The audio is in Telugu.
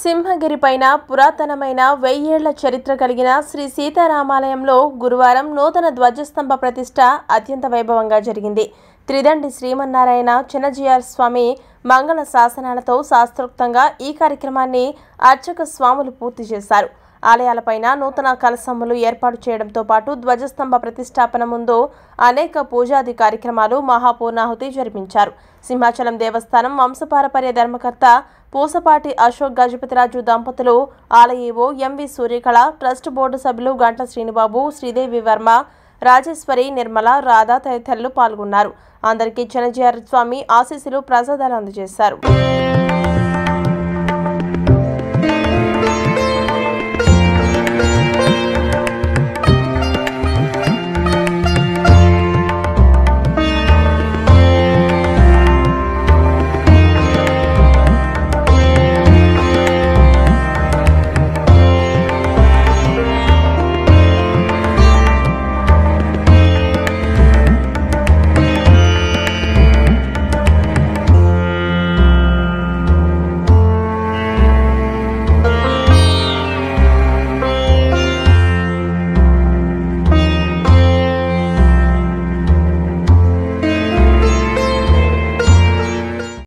సింహగిరిపైన పురాతనమైన వెయ్యేళ్ల చరిత్ర కలిగిన శ్రీ సీతారామాలయంలో గురువారం నూతన ధ్వజస్తంభ ప్రతిష్ట అత్యంత వైభవంగా జరిగింది త్రిదండి శ్రీమన్నారాయణ చిన్నజీఆర్ స్వామి మంగళ శాసనాలతో శాస్త్రోక్తంగా ఈ కార్యక్రమాన్ని అర్చక స్వాములు పూర్తి చేశారు ఆలయాలపైన నూతన కలసమ్ములు ఏర్పాటు చేయడంతో పాటు ధ్వజస్తంభ ప్రతిష్టాపన ముందు అనేక పూజాది కార్యక్రమాలు మహాపూర్ణాహుతి జరిపించారు సింహాచలం దేవస్థానం వంశపారపర్య ధర్మకర్త పూసపాటి అశోక్ గజపతిరాజు దంపతులు ఆలయీవో ఎంవి సూర్యకళ ట్రస్ట్ బోర్డు సభ్యులు గంట్ల శ్రీనిబాబు శ్రీదేవి వర్మ రాజేశ్వరి నిర్మల రాధా తదితరులు పాల్గొన్నారు అందరికీ చిన్నజీఆర్ స్వామి ఆశీస్సులు ప్రసాదాలు అందజేశారు